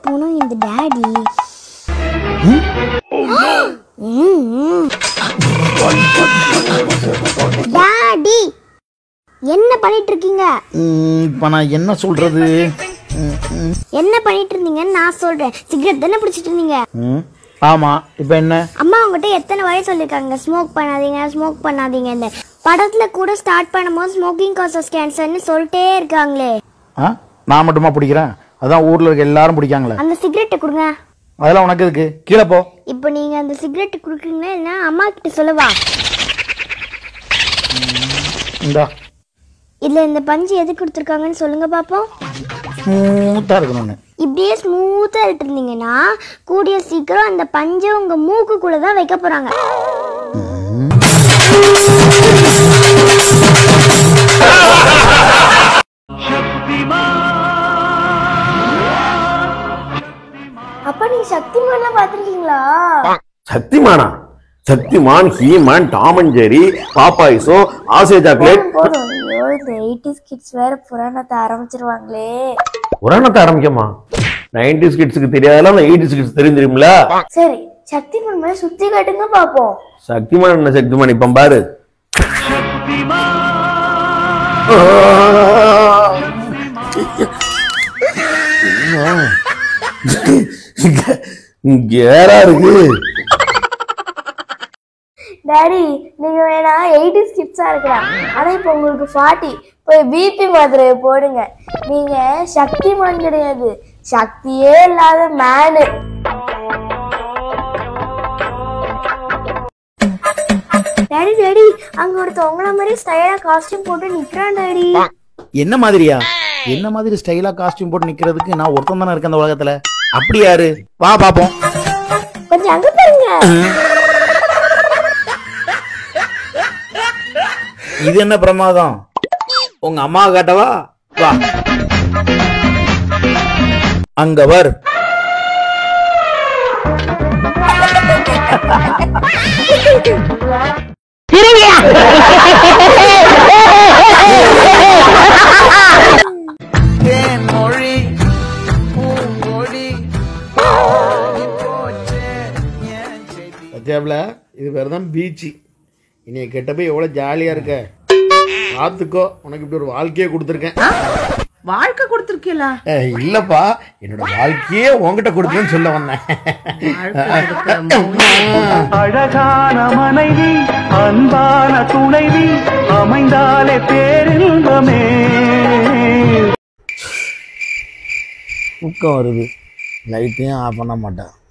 போனோம் இந்த daddy daddy என்ன பண்ணிட்டு இருக்கீங்க இப்போ நான் என்ன சொல்றது ம், ம். என்ன பண்ணிட்டு இருந்தீங்கன்னு நான் சொல்றேன் சிகரெட் தானே பிடிச்சிட்டு இருந்தீங்க ம் ஆமாம் இப்போ என்ன அம்மா உங்ககிட்ட எத்தனை வாரம் சொல்லியிருக்காங்க ஸ்மோக் பண்ணாதீங்க ஸ்மோக் பண்ணாதீங்கன்னு படத்துல கூட ஸ்டார்ட் பண்ணும்போது ஸ்மோக்கிங் காசஸ் கேன்சர்னு சொல்லிட்டே இருக்காங்களே ஆ நான் மட்டுமா பிடிக்கிறேன் அதான் ஊரில் இருக்க எல்லாரும் பிடிக்காங்களே அந்த சிகரெட்டை கொடுங்க அதெல்லாம் உனக்கு எதுக்கு கீழே போ இப்போ நீங்க அந்த சிகரெட் குடுக்குறீங்களா இல்லைன்னா அம்மா கிட்ட சொல்லவா இந்தா இதுல இந்த பஞ்சு எதுக்கு கொடுத்துருக்காங்கன்னு சொல்லுங்க பாப்போம் ஸ்மூத்தாக இருக்கணும்னு இப்படியே ஸ்மூத்தா இட்டு இருந்தீங்கன்னா கூடிய சீக்கிரம் அந்த பஞ்சை உங்க மூக்குக்குள்ள தான் வைக்க போறாங்க அப்ப நீங்க சக்திமான்லாம் பாத்திருக்கீங்களா சக்திமானா Shaktimaan He Man Tom and Jerry பாப்பாய்ஸோ ஆசை சாக்லேட் போதும் ஐயோ இந்த எயிட்டிஸ் கிட்ஸ் வேற புராணத்தை ஆரம்பிச்சிருவாங்களே புராணத்தை ஆரம்பிக்கமா நைன்டிஸ் கிட்ஸுக்கு தெரியாதெல்லாம் அந்த எயிட்டிஸ் கிட்ஸ் தெரிஞ்சிருமில்ல சரி சக்திமான் மேல சுத்தி காட்டுங்க பாப்போம் சக்திமான் என்ன சக்திமான் இப்ப பாரு கேரா இருக்கு டாடி நீங்க வேணா எயிட்டிஸ் கிட்ஸா இருக்கலாம் ஆனா இப்போ உங்களுக்கு ஃபார்ட்டி போய் பிபி மாத்திரையை போடுங்க நீங்க சக்திமான் கிடையாது சக்தியே இல்லாத மேனு டாடி டாடி அங்க ஒருத்தன் உங்கள மாதிரி ஸ்டைலா காஸ்டியூம் போட்டு நிக்கிறான் டாடி என்ன மாதிரியா என்ன மாதிரி ஸ்டைலாக காஸ்டியூம் போட்டு நிற்கிறதுக்கு நான் ஒருத்தன் தானே இருக்கேன் அந்த உலகத்தில் அப்படி யாரு வா பார்ப்போம் கொஞ்சம் அங்க பாருங்க இது என்ன பிரமாதம் உங்க அம்மா காட்டவா வா அங்க வர் பத்தியாப்ல இது பேர் தான் பீச்சு இனிய கெட்ட போய் எவ்வளோ ஜாலியாக இருக்க பார்த்துக்கோ உனக்கு இப்படி ஒரு வாழ்க்கையே கொடுத்துருக்கேன் வாழ்க்கை கொடுத்துருக்கீங்களா ஏய், இல்லப்பா என்னோட வாழ்க்கையே உன்கிட்ட கொடுத்தேன்னு சொல்ல வந்தேன் அழகான மனைவி அன்பான துணைவி அமைந்தாலே பேரின்பமே தூக்கம் வருது லைட்டையும் ஆஃப் பண்ண மாட்டேன்